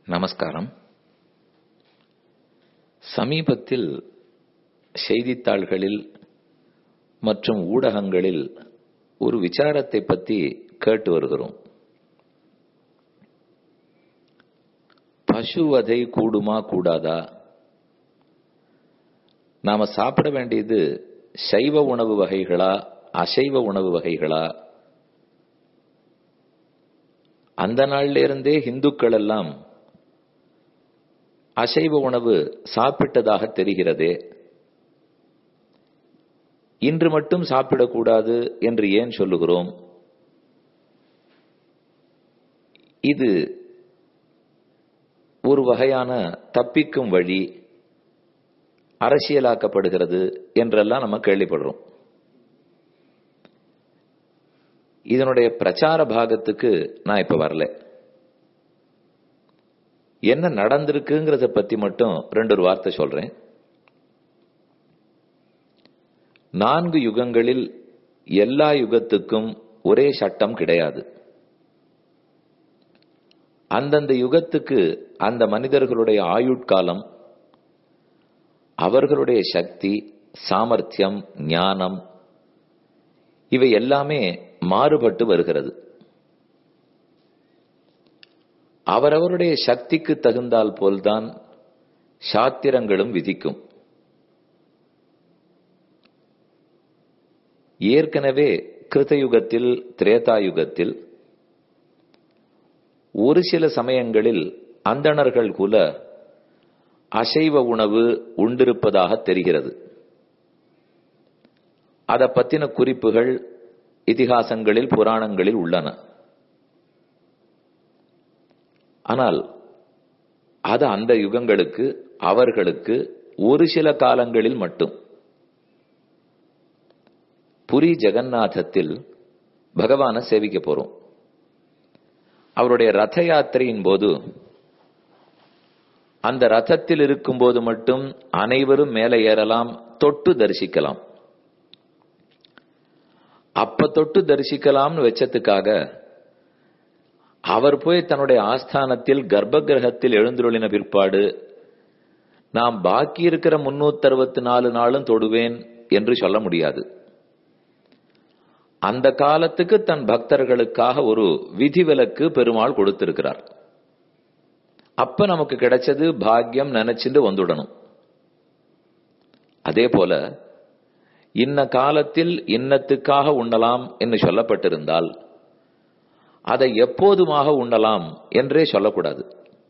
நமஸ்காரம் சமீபத்தில் செய்தித்தாள்களில் மற்றும் ஊடகங்களில் ஒரு விசாரத்தை பற்றி கேட்டு வருகிறோம் பசுவதை கூடுமா கூடாதா நாம சாப்பிட வேண்டியது சைவ உணவு வகைகளா அசைவ உணவு வகைகளா அந்த நாள்ல இருந்தே இந்துக்கள் எல்லாம் அசைவ உணவு சாப்பிட்டதாக தெரிகிறதே இன்று மட்டும் சாப்பிடக்கூடாது என்று ஏன் சொல்லுகிறோம் இது ஒரு வகையான தப்பிக்கும் வழி அரசியலாக்கப்படுகிறது என்றெல்லாம் நம்ம கேள்விப்படுறோம் இதனுடைய பிரச்சார பாகத்துக்கு நான் இப்ப வரல என்ன நடந்திருக்குங்கிறத பத்தி மட்டும் ரெண்டு ஒரு வார்த்தை சொல்றேன் நான்கு யுகங்களில் எல்லா யுகத்துக்கும் ஒரே சட்டம் கிடையாது அந்தந்த யுகத்துக்கு அந்த மனிதர்களுடைய ஆயுட்காலம் அவர்களுடைய சக்தி சாமர்த்தியம் ஞானம் இவை எல்லாமே மாறுபட்டு வருகிறது அவரவருடைய சக்திக்கு தகுந்தால் போல்தான் சாத்திரங்களும் விதிக்கும் ஏற்கனவே கிருத்தயுகத்தில் திரேதாயுகத்தில் ஒரு சில சமயங்களில் அந்தணர்கள் குல அசைவ உணவு உண்டிருப்பதாக தெரிகிறது அதை பத்தின குறிப்புகள் இதிகாசங்களில் புராணங்களில் உள்ளன ஆனால் அது அந்த யுகங்களுக்கு அவர்களுக்கு ஒரு சில காலங்களில் மட்டும் புரி ஜெகநாதத்தில் பகவான சேவிக்க போறோம் அவருடைய ரத யாத்திரையின் போது அந்த ரதத்தில் இருக்கும்போது மட்டும் அனைவரும் மேலே ஏறலாம் தொட்டு தரிசிக்கலாம் அப்ப தொட்டு தரிசிக்கலாம்னு வச்சதுக்காக அவர் போய் தன்னுடைய ஆஸ்தானத்தில் கர்ப்ப கிரகத்தில் எழுந்துருளின பிற்பாடு நாம் பாக்கி இருக்கிற முன்னூத்தி அறுபத்தி நாலு நாளும் தொடுவேன் என்று சொல்ல முடியாது அந்த காலத்துக்கு தன் பக்தர்களுக்காக ஒரு விதிவிலக்கு பெருமாள் கொடுத்திருக்கிறார் அப்ப நமக்கு கிடைச்சது பாக்கியம் நினைச்சுட்டு வந்துடணும் அதே போல இன்ன காலத்தில் இன்னத்துக்காக உண்ணலாம் என்று சொல்லப்பட்டிருந்தால் அதை எப்போதுமாக உண்ணலாம் என்றே சொல்லக்கூடாது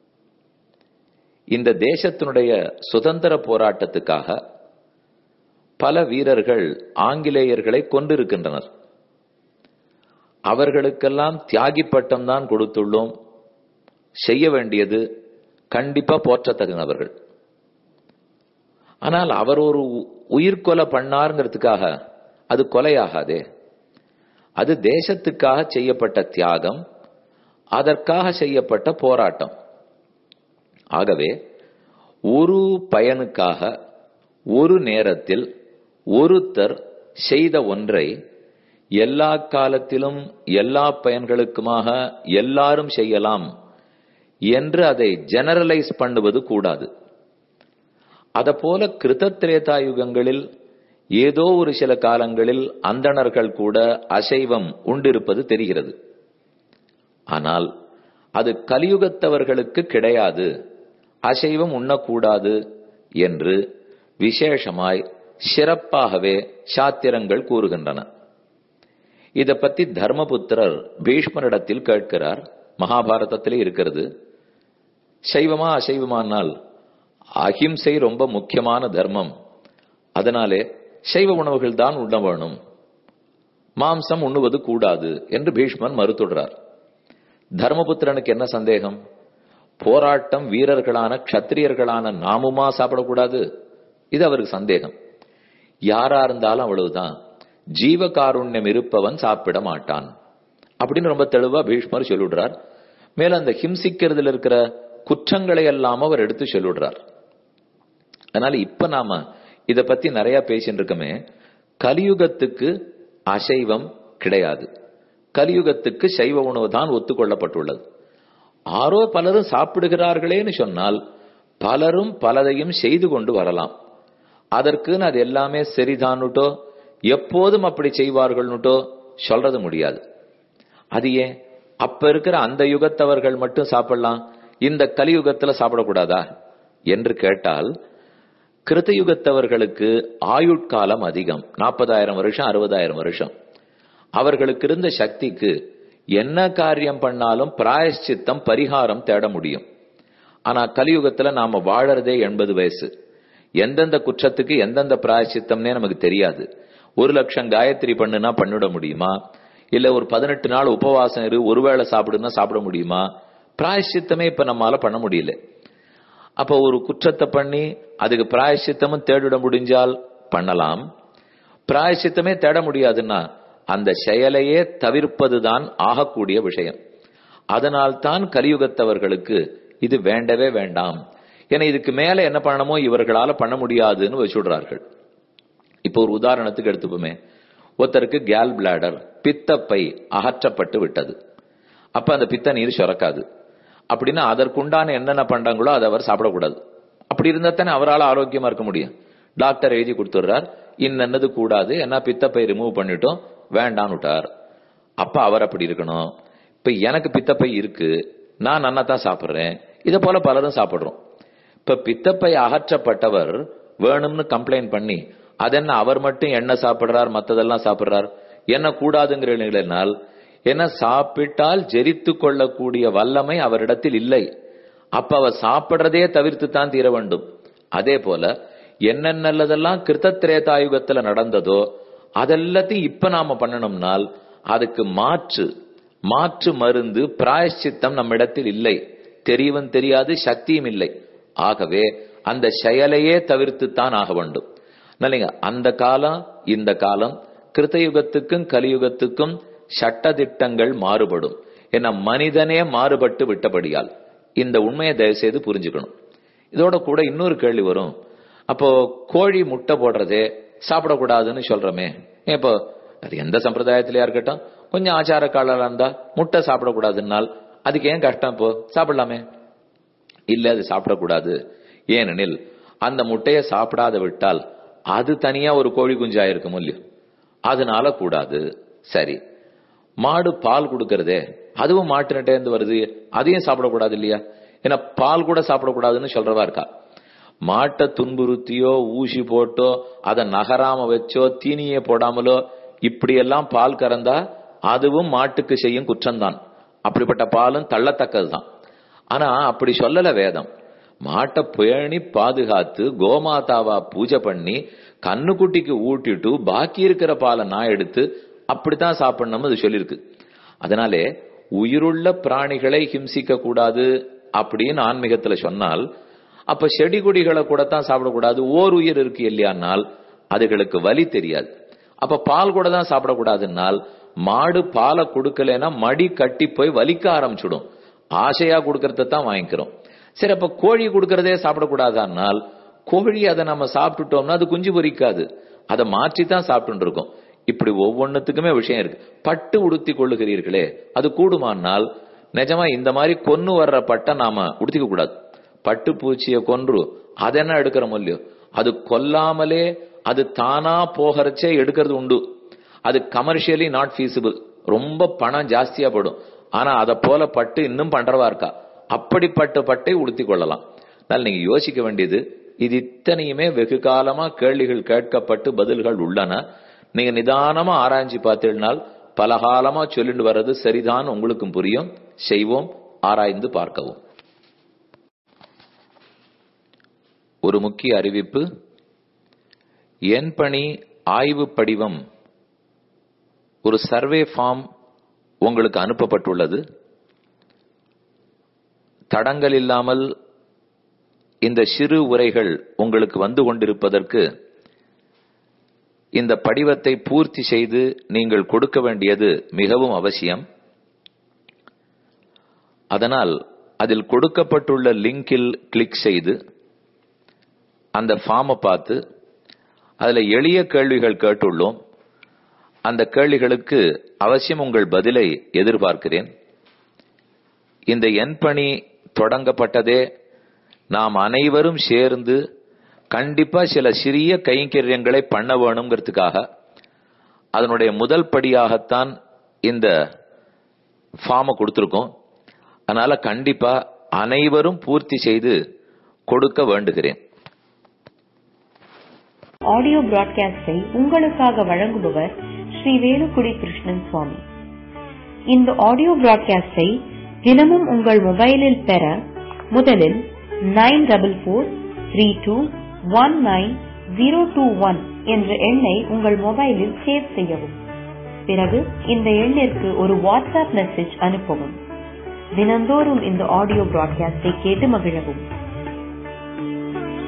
இந்த தேசத்தினுடைய சுதந்திர போராட்டத்துக்காக பல வீரர்கள் ஆங்கிலேயர்களை கொண்டிருக்கின்றனர் அவர்களுக்கெல்லாம் தியாகி பட்டம் தான் கொடுத்துள்ளோம் செய்ய வேண்டியது கண்டிப்பா போற்றத்தகுந்தவர்கள் ஆனால் அவர் ஒரு உயிர்கொலை பண்ணாருங்கிறதுக்காக அது கொலையாகாதே அது தேசத்துக்காக செய்யப்பட்ட தியாகம் அதற்காக செய்யப்பட்ட போராட்டம் ஆகவே ஒரு பயனுக்காக ஒரு நேரத்தில் ஒருத்தர் செய்த ஒன்றை எல்லா காலத்திலும் எல்லா பயன்களுக்குமாக எல்லாரும் செய்யலாம் என்று அதை ஜெனரலைஸ் பண்ணுவது கூடாது அத போல கிருதத்திரேதா யுகங்களில் ஏதோ ஒரு சில காலங்களில் அந்தணர்கள் கூட அசைவம் உண்டிருப்பது தெரிகிறது ஆனால் அது கலியுகத்தவர்களுக்கு கிடையாது அசைவம் உண்ணக்கூடாது என்று விசேஷமாய் சிறப்பாகவே சாத்திரங்கள் கூறுகின்றன இத பத்தி தர்மபுத்திரர் பீஷ்மரிடத்தில் கேட்கிறார் மகாபாரதத்திலே இருக்கிறது சைவமா அசைவமானால் அஹிம்சை ரொம்ப முக்கியமான தர்மம் அதனாலே சைவ உணவுகள் தான் உண்ண வேணும் மாம்சம் உண்ணுவது கூடாது என்று பீஷ்மன் மறுத்துடுறார் தர்மபுத்திரனுக்கு என்ன சந்தேகம் போராட்டம் வீரர்களான கத்திரியர்களான நாமுமா சாப்பிடக்கூடாது இது அவருக்கு சந்தேகம் யாரா இருந்தாலும் அவ்வளவுதான் ஜீவ காருண்யம் இருப்பவன் சாப்பிட மாட்டான் அப்படின்னு ரொம்ப தெளிவா பீஷ்மர் சொல்லிடுறார் மேல அந்த ஹிம்சிக்கிறதுல இருக்கிற குற்றங்களை எல்லாம் அவர் எடுத்து சொல்லிடுறார் அதனால இப்ப நாம இத பத்தி நிறைய பேசிட்டு இருக்கோமே கலியுகத்துக்கு அசைவம் கிடையாது கலியுகத்துக்கு சைவ உணவு தான் ஒத்துக்கொள்ளப்பட்டுள்ளது ஆரோ பலரும் சாப்பிடுகிறார்களேன்னு சொன்னால் பலரும் பலதையும் செய்து கொண்டு வரலாம் அதற்குன்னு அது எல்லாமே சரிதான்னுட்டோ எப்போதும் அப்படி செய்வார்கள்னுட்டோ சொல்றது முடியாது அது ஏன் அப்ப இருக்கிற அந்த யுகத்தவர்கள் மட்டும் சாப்பிடலாம் இந்த கலியுகத்துல சாப்பிடக்கூடாதா என்று கேட்டால் கிருத்த யுகத்தவர்களுக்கு ஆயுட்காலம் அதிகம் நாற்பதாயிரம் வருஷம் அறுபதாயிரம் வருஷம் அவர்களுக்கு இருந்த சக்திக்கு என்ன காரியம் பண்ணாலும் பிராயஷ்சித்தம் பரிகாரம் தேட முடியும் ஆனா கலியுகத்துல நாம வாழறதே எண்பது வயசு எந்தெந்த குற்றத்துக்கு எந்தெந்த பிராயஷ்சித்தம்னே நமக்கு தெரியாது ஒரு லட்சம் காயத்ரி பண்ணுனா பண்ணிட முடியுமா இல்ல ஒரு பதினெட்டு நாள் உபவாசம் இரு ஒருவேளை சாப்பிடுனா சாப்பிட முடியுமா பிராயஷ்சித்தமே இப்ப நம்மால பண்ண முடியல அப்ப ஒரு குற்றத்தை பண்ணி அதுக்கு பிராயஷ்சித்தமும் தேடிட முடிஞ்சால் பண்ணலாம் பிராயஷ்சித்தமே தேட முடியாதுன்னா அந்த செயலையே தவிர்ப்பதுதான் ஆகக்கூடிய விஷயம் அதனால் தான் கலியுகத்தவர்களுக்கு இது வேண்டவே வேண்டாம் ஏன்னா இதுக்கு மேல என்ன பண்ணணுமோ இவர்களால பண்ண முடியாதுன்னு வச்சுடுறார்கள் இப்போ ஒரு உதாரணத்துக்கு எடுத்துப்போமே ஒருத்தருக்கு கேல் பிளாடர் பித்தப்பை அகற்றப்பட்டு விட்டது அப்ப அந்த பித்த நீர் சுரக்காது அப்படின்னா அதற்குண்டான என்னென்ன பண்றாங்களோ அதை அவர் சாப்பிடக்கூடாது அப்படி இருந்தா தானே அவரால் ஆரோக்கியமா இருக்க முடியும் டாக்டர் எழுதி கொடுத்துடுறார் இன்னது கூடாது என்ன பித்தப்பை ரிமூவ் பண்ணிட்டோம் வேண்டான்னு விட்டார் அப்ப அவர் அப்படி இருக்கணும் இப்ப எனக்கு பித்தப்பை இருக்கு நான் நன்னா தான் சாப்பிடுறேன் இதை போல பலரும் சாப்பிடுறோம் இப்ப பித்தப்பை அகற்றப்பட்டவர் வேணும்னு கம்ப்ளைண்ட் பண்ணி அதென்ன அவர் மட்டும் என்ன சாப்பிடுறார் மத்ததெல்லாம் சாப்பிடுறார் என்ன கூடாதுங்கிற நிலையினால் என்ன சாப்பிட்டால் ஜெரித்து கொள்ளக்கூடிய வல்லமை அவரிடத்தில் இல்லை அப்ப அவர் சாப்பிடுறதே தவிர்த்து தான் தீர வேண்டும் அதே போல என்னென்னதெல்லாம் கிருத்தத்திரேதாயுகத்துல நடந்ததோ அதெல்லாத்தையும் இப்ப நாம பண்ணணும்னால் அதுக்கு மாற்று மாற்று மருந்து பிராயஷ்சித்தம் நம்மிடத்தில் இல்லை தெரியவும் தெரியாது சக்தியும் இல்லை ஆகவே அந்த செயலையே தவிர்த்து தான் ஆக வேண்டும் இல்லைங்க அந்த காலம் இந்த காலம் கிருத்தயுகத்துக்கும் கலியுகத்துக்கும் சட்ட திட்டங்கள் மாறுபடும் ஏன்னா மனிதனே மாறுபட்டு விட்டபடியால் இந்த உண்மையை தயவு செய்து புரிஞ்சுக்கணும் இதோட கூட இன்னொரு கேள்வி வரும் அப்போ கோழி முட்டை போடுறதே சாப்பிடக்கூடாதுன்னு சொல்றோமே இப்போ அது எந்த சம்பிரதாயத்திலயா இருக்கட்டும் கொஞ்சம் ஆச்சார காலம் இருந்தா முட்டை சாப்பிடக்கூடாதுன்னால் அதுக்கு ஏன் கஷ்டம் இப்போ சாப்பிடலாமே இல்ல அது சாப்பிடக்கூடாது ஏனெனில் அந்த முட்டையை சாப்பிடாத விட்டால் அது தனியா ஒரு கோழி குஞ்சா இருக்கும் இல்லையோ அதனால கூடாது சரி மாடு பால் கொடுக்கறதே அதுவும் மாட்டுனட்டே இருந்து வருது அதையும் சாப்பிடக்கூடாது இல்லையா ஏன்னா பால் கூட சாப்பிடக்கூடாதுன்னு சொல்றவா இருக்கா மாட்டை துன்புறுத்தியோ ஊசி போட்டோ அதை நகராம வச்சோ தீனியே போடாமலோ இப்படியெல்லாம் பால் கறந்தா அதுவும் மாட்டுக்கு செய்யும் குற்றம்தான் அப்படிப்பட்ட பாலும் தள்ளத்தக்கதுதான் ஆனா அப்படி சொல்லல வேதம் மாட்டை பேணி பாதுகாத்து கோமாதாவா பூஜை பண்ணி கண்ணுக்குட்டிக்கு ஊட்டிட்டு பாக்கி இருக்கிற பாலை நான் எடுத்து அப்படித்தான் சாப்பிடணும் அது சொல்லியிருக்கு அதனாலே உயிருள்ள பிராணிகளை ஹிம்சிக்க கூடாது அப்படின்னு ஆன்மீகத்துல சொன்னால் அப்ப செடி கொடிகளை கூட தான் சாப்பிடக்கூடாது ஓர் உயிர் இருக்கு இல்லையானால் அதுகளுக்கு வலி தெரியாது அப்ப பால் கூட தான் சாப்பிடக்கூடாதுன்னால் மாடு பாலை கொடுக்கலன்னா மடி கட்டி போய் வலிக்க ஆரம்பிச்சிடும் ஆசையா கொடுக்கறத தான் வாங்கிக்கிறோம் சரி அப்ப கோழி கொடுக்கறதே சாப்பிடக்கூடாதானால் கோழி அதை நம்ம சாப்பிட்டுட்டோம்னா அது குஞ்சு பொறிக்காது அதை மாற்றி தான் சாப்பிட்டு இருக்கோம் இப்படி ஒவ்வொன்னுத்துக்குமே விஷயம் இருக்கு பட்டு உடுத்தி கொள்ளுகிறீர்களே அது கூடுமானால் நிஜமா இந்த மாதிரி கொன்னு வர்ற பட்டை நாம உடுத்திக்க கூடாது பட்டு பூச்சியை கொன்று அது என்ன எடுக்கிறோம் இல்லையோ அது கொல்லாமலே அது தானா போகிறச்சே எடுக்கிறது உண்டு அது கமர்ஷியலி நாட் ஃபீஸிபிள் ரொம்ப பணம் ஜாஸ்தியா படும் ஆனா அதை போல பட்டு இன்னும் பண்றவா இருக்கா அப்படிப்பட்ட பட்டை உடுத்தி கொள்ளலாம் அதனால நீங்க யோசிக்க வேண்டியது இது இத்தனையுமே வெகு காலமா கேள்விகள் கேட்கப்பட்டு பதில்கள் உள்ளன நீங்க நிதானமா ஆராய்ச்சி பார்த்தீங்கன்னால் பல காலமா சொல்லிட்டு வர்றது சரிதான் உங்களுக்கும் புரியும் செய்வோம் ஆராய்ந்து பார்க்கவும் ஒரு முக்கிய அறிவிப்பு என் பணி ஆய்வு படிவம் ஒரு சர்வே ஃபார்ம் உங்களுக்கு அனுப்பப்பட்டுள்ளது தடங்கள் இல்லாமல் இந்த சிறு உரைகள் உங்களுக்கு வந்து கொண்டிருப்பதற்கு இந்த படிவத்தை பூர்த்தி செய்து நீங்கள் கொடுக்க வேண்டியது மிகவும் அவசியம் அதனால் அதில் கொடுக்கப்பட்டுள்ள லிங்கில் கிளிக் செய்து அந்த ஃபார்மை பார்த்து அதுல எளிய கேள்விகள் கேட்டுள்ளோம் அந்த கேள்விகளுக்கு அவசியம் உங்கள் பதிலை எதிர்பார்க்கிறேன் இந்த என் பணி தொடங்கப்பட்டதே நாம் அனைவரும் சேர்ந்து கண்டிப்பா சில சிறிய கைங்கரியங்களை பண்ண வேணுங்கிறதுக்காக அதனுடைய முதல் படியாகத்தான் இந்த ஃபார்மை கொடுத்திருக்கோம் அதனால கண்டிப்பா அனைவரும் பூர்த்தி செய்து கொடுக்க வேண்டுகிறேன் ஆடியோ பிராட்காஸ்டை உங்களுக்காக வழங்குபவர் ஸ்ரீ வேலுக்குடி கிருஷ்ணன் சுவாமி இந்த ஆடியோ பிராட்காஸ்டை தினமும் உங்கள் மொபைலில் பெற முதலில் nine double four three two one nine zero two one என்ற எண்ணை உங்கள் மொபைலில் சேவ் செய்யவும் பிறகு இந்த எண்ணிற்கு ஒரு வாட்ஸ்அப் மெசேஜ் அனுப்பவும் தினந்தோறும் இந்த ஆடியோ பிராட்காஸ்டை கேட்டு மகிழவும்